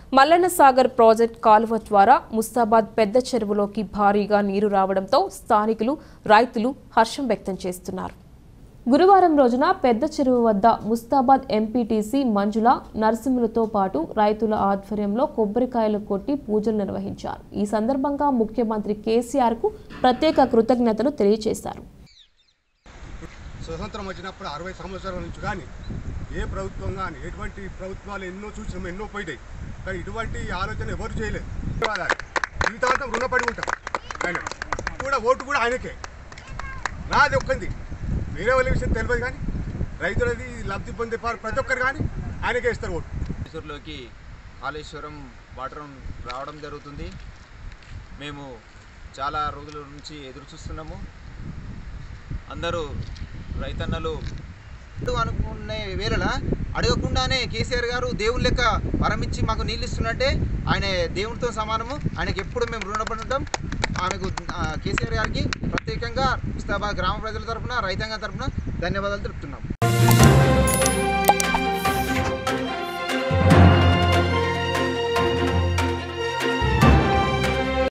Mallanna Sagar project కాలువ ద్వారా ముస్తాబాద్ పెద్ద చెరువులోకి భారీగా నీరు రావడంతో స్థానికులు రైతులు హర్షం వ్యక్తం చేస్తున్నారు గురువారం రోజున పెద్ద చెరువు వద్ద ముస్తాబాద్ ఎంపీటీసీ మంజుల నరసింహులతో పాటు రైతుల ఆధ్వర్యంలో కొబ్బరికాయలు కొట్టి పూజలు నిర్వహించారు ఈ సందర్భంగా ముఖ్యమంత్రి కేసీఆర్ కు ప్రత్యేక కృతజ్ఞతలు తెలియజేశారు స్వతంత్రం వచ్చినప్పుడు అరవై సంవత్సరాల నుంచి కానీ ఏ ప్రభుత్వం కానీ ఎటువంటి ప్రభుత్వాలు ఎన్నో చూసినాం ఎన్నో పోయినాయి కానీ ఇటువంటి ఆలోచన ఎవరు చేయలేదు ధన్యవాదాలు. జీవితాంతం రుణపడి ఉంటాం ఆయన కూడా ఓటు కూడా ఆయనకే నాది ఒక్కంది వేరే వాళ్ళ విషయం తెలియదు కానీ రైతులది లబ్ధి పొందే వారు ప్రతి ఒక్కరు కానీ ఆయనకే ఇస్తారు ఓటు మైసూరులోకి కాళేశ్వరం వాటర్ రావడం జరుగుతుంది మేము చాలా రోజుల నుంచి ఎదురు చూస్తున్నాము అందరూ రైతన్నలు అడుగు అనుకునే వేళ అడగకుండానే కేసీఆర్ గారు దేవుని లెక్క వరం ఇచ్చి మాకు నీళ్ళు ఇస్తున్నట్టే ఆయన దేవునితో సమానము ఆయనకి ఎప్పుడు మేము రుణపడి ఉంటాం ఆమెకు ఆ, కేసీఆర్ గారికి ప్రత్యేకంగా ముస్తాబాద్ గ్రామ ప్రజల తరపున రైతాంగం తరపున ధన్యవాదాలు తెలుపుతున్నాం